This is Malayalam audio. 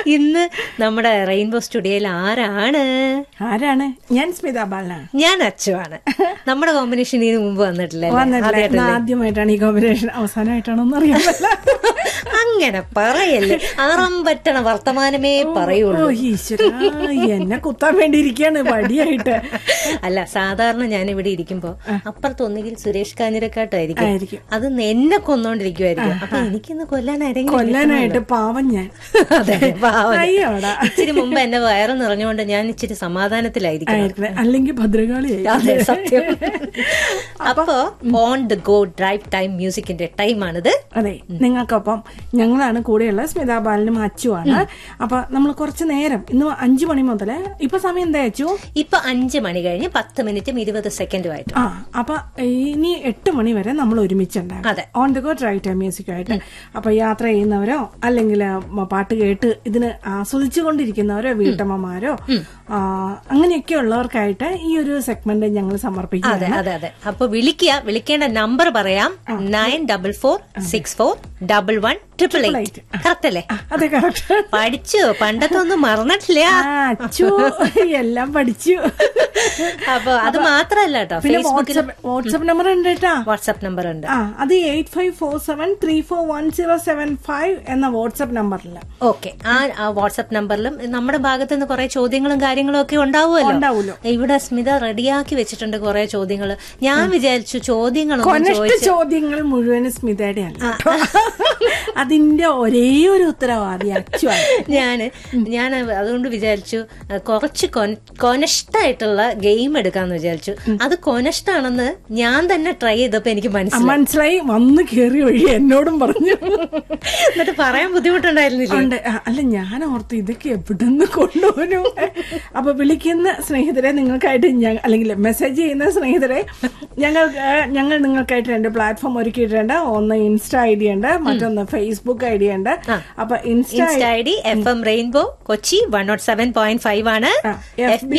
ഇന്ന് നമ്മുടെ റെയിൻബോ സ്റ്റുഡിയോയിൽ ആരാണ് ആരാണ് ഞാൻ സ്മിത ബാലനാണ് ഞാൻ അച്ചുവാണ് നമ്മുടെ കോമ്പിനേഷൻ ഇതിന് മുമ്പ് വന്നിട്ടില്ല വന്നിട്ടില്ല ഇന്ന് ആദ്യമായിട്ടാണ് ഈ കോമ്പിനേഷൻ അവസാനമായിട്ടാണോ എന്ന് അറിയാൻ പറ്റില്ല അങ്ങനെ പറയല്ലേ അറം പറ്റണ വർത്തമാനമേ പറയുള്ളൂ ഓ ഈശ്വര എന്നെ കുത്താൻ വേണ്ടി ഇരിക്കാണ് വടിയായിട്ട് അല്ല സാധാരണ ഞാൻ ഇവിടെ ഇരിക്കുമ്പോ അപ്പുറത്ത് ഒന്നുകിൽ സുരേഷ് കാഞ്ഞിരക്കാട്ടായിരിക്കും ആയിരിക്കും അത് എന്നെ കൊന്നോണ്ടിരിക്കുമായിരിക്കും അപ്പൊ എനിക്കിന്ന് കൊല്ലാൻ ആരെങ്കിലും കൊല്ലാനായിട്ട് പാവം ഞാൻ അതെ, പാവം. അയ്യോടാ ഇച്ചിരി മുമ്പ് എന്നെ വയറ് നിറഞ്ഞുകൊണ്ട് ഞാൻ ഇച്ചിരി സമാധാനത്തിലായിരിക്കും ആയിരിക്കണേ അല്ലെങ്കിൽ ഭദ്രകാളിയായി അതെ സത്യം അപ്പോ on the go drive time മ്യൂസിക്കിന്റെ ടൈമാണിത് അതെ നിങ്ങൾക്കൊപ്പം ഞങ്ങളാണ് കൂടെയുള്ള സ്മിത ബാലനും അച്ചുവാണ് അപ്പൊ നമ്മൾ കുറച്ച് നേരം ഇന്ന് അഞ്ചു മണി മുതൽ ഇപ്പൊ സമയം എന്താ അച്ചു ഇപ്പൊ അഞ്ച് മണി കഴിഞ്ഞ് പത്ത് മിനിറ്റും ഇരുപത് സെക്കൻഡും ആയിട്ട് ആ അപ്പൊ ഇനി എട്ട് മണി വരെ നമ്മൾ ഒരുമിച്ചുണ്ടാകും അതെ. On the go drive time music ആയിട്ട് അപ്പൊ യാത്ര ചെയ്യുന്നവരോ അല്ലെങ്കിൽ ആ, പാട്ട് കേട്ട് ഇതിന് ആസ്വദിച്ചു കൊണ്ടിരിക്കുന്നവരോ വീട്ടമ്മമാരോ ആ, അങ്ങനെയൊക്കെ ഉള്ളവർക്കായിട്ട് ഈ ഒരു സെഗ്മെന്റ് ഞങ്ങൾ സമർപ്പിക്കുക അതെ അതെ അതെ അപ്പൊ വിളിക്കുക വിളിക്കേണ്ട നമ്പർ പറയാം nine double four six four double one triple eight correct അല്ലേ അതെ കറക്റ്റ് പഠിച്ചു പണ്ടത്തെ ഒന്നും മറന്നിട്ടില്ല അച്ചു എല്ലാം പഠിച്ചു അപ്പൊ അത് മാത്രല്ല കേട്ടോ പിന്നെ ഫേസ്ബുക്കിൽ വാട്സപ്പ് വാട്സപ്പ് നമ്പർ ഉണ്ട് കേട്ടാ വാട്സാപ്പ് നമ്പർ ഉണ്ട് ആ അത് eight five four seven three four one zero seven five എന്ന വാട്സപ്പ് നമ്പറിൽ ഓക്കെ ആ വാട്സാപ്പ് നമ്പറിലും നമ്മുടെ ഭാഗത്ത് നിന്ന് കുറെ ചോദ്യങ്ങളും കാര്യങ്ങളും ഒക്കെ ഉണ്ടാവുമല്ലോ ഉണ്ടാവുമല്ലോ. ഇവിടെ സ്മിത റെഡിയാക്കി വെച്ചിട്ടുണ്ട് കുറെ ചോദ്യങ്ങൾ ഞാൻ വിചാരിച്ചു ചോദ്യങ്ങളൊന്നും കൊനഷ്ട ചോദിച്ചു ചോദ്യങ്ങൾ മുഴുവനും സ്മിതയുടെ അല്ല കേട്ടോ. അതിന്റെ ഒരേ ഒരു ഉത്തരവാദി അച്ചുവാണ് ഞാന് ഞാൻ അതുകൊണ്ട് വിചാരിച്ചു അഹ് കുറച്ച് കൊനഷ്ടായിട്ടുള്ള ഗെയിം എടുക്കാന്ന് വിചാരിച്ചു അത് കൊനഷ്ടാണെന്ന് ഞാൻ തന്നെ ട്രൈ ചെയ്തപ്പോ എനിക്ക് മനസ്സിലായി മനസ്സിലായി വന്ന് കേറി വഴി എന്നോടും പറഞ്ഞു എന്നിട്ട് പറയാൻ ബുദ്ധിമുട്ടുണ്ടായിരുന്നില്ല ഉണ്ട് ആ, അല്ല ഞാൻ ഓർത്തു ഇതൊക്കെ എവിടെന്ന് കൊണ്ടുപോകുന്നു അപ്പൊ വിളിക്കുന്ന സ്നേഹിതരെ നിങ്ങൾക്കായിട്ട് ഞ- അല്ലെങ്കിൽ മെസ്സേജ് ചെയ്യുന്ന സ്നേഹിതരെ ഞങ്ങൾ ഞങ്ങൾ നിങ്ങൾക്കായിട്ട് രണ്ട് പ്ലാറ്റ്ഫോം ഒരുക്കിയിട്ടുണ്ട് ഒന്ന് ഇൻസ്റ്റ ഐ ഡി ഉണ്ട് മറ്റൊന്ന് ഫേസ്ബുക്ക് ഐ ഡി ഉണ്ട് അപ്പൊ insta insta I D F M Rainbow Kochi one nought seven point five ആണ് ആ, എഫ്